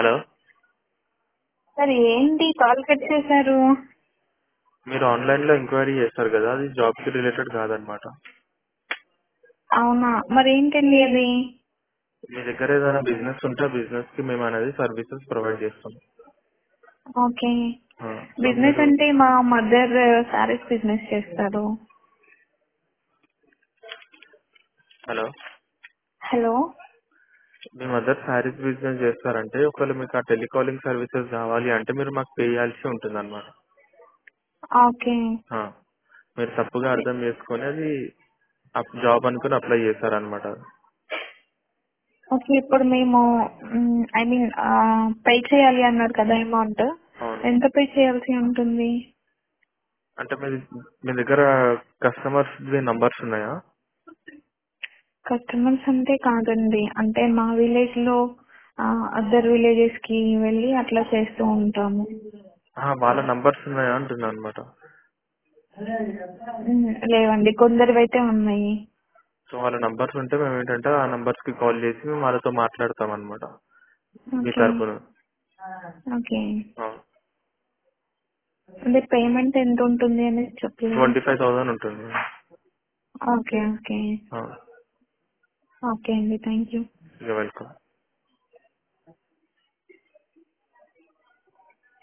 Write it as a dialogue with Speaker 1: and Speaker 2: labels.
Speaker 1: hello
Speaker 2: sir ఏంటి call cut చేశారు
Speaker 1: మీరు ఆన్లైన్లో ఎంక్వైరీ చేస్తారు కదా అది జాబ్కి రిలేటెడ్ కాదనమాట
Speaker 2: అవునా మరి ఏంటండి అది
Speaker 1: మీ దగ్గర ఏదైనా బిజినెస్ ఉంటే బిజినెస్కి మేము అనేది సర్వీసెస్ ప్రొవైడ్ చేస్తాం
Speaker 2: ఓకే
Speaker 1: ఆ, సో
Speaker 2: బిజినెస్
Speaker 1: మీరు
Speaker 2: అంటే మా మదర్ సారీస్ బిజినెస్ చేస్తారు
Speaker 1: హలో
Speaker 2: హలో
Speaker 1: మీ మదర్ శారీస్ బిజినెస్ చేస్తారంటే ఒకవేళ మీకు ఆ టెలికాలింగ్ సర్వీసెస్ కావాలి అంటే మీరు మాకు పే చేయాల్సి ఉంటుంది అనమాట
Speaker 2: ఓకే
Speaker 1: మీరు తప్పుగా అర్థం చేసుకొని అది జాబ్ అనుకుని అప్లై చేశారనమాట
Speaker 2: ఓకే ఇప్పుడు మేము ఐ మీన్ పే చేయాలి అన్నారు కదా అమౌంట్
Speaker 1: అవును
Speaker 2: ఎంత పే చేయాల్సి ఉంటుంది
Speaker 1: అంటే మీ మీ దగ్గర కస్టమర్స్ నంబర్స్ ఉన్నాయా
Speaker 2: కస్టమర్స్ అంటే కాదండి అంటే మా విలేజ్ లో అదర్ విలేజెస్ కి వెళ్ళి అట్లా చేస్తూ ఉంటాము
Speaker 1: ఆ, వాళ్ళ నంబర్స్ ఉన్నాయా అంటున్నా అనమాట
Speaker 2: మ్, లేవండి కొందరివైతే ఉన్నాయి
Speaker 1: సో వాళ్ళ నంబర్స్ ఉంటే మేము ఏంటంటే ఆ నంబర్స్ కి కాల్ చేసి మేము వాళ్ళతో మాట్లాడతాం అనమాట మీ
Speaker 2: ఓకే
Speaker 1: తరపున
Speaker 2: ఓకే అంటే పేమెంట్ ఎంత ఉంటుంది అనేది చెప్పలేదు
Speaker 1: ట్వంటీ ఫైవ్ థౌసండ్ ఉంటుంది
Speaker 2: ఓకే ఓకే ఓకే అండి థ్యాంక్ యూ
Speaker 1: ఇక వెల్కమ్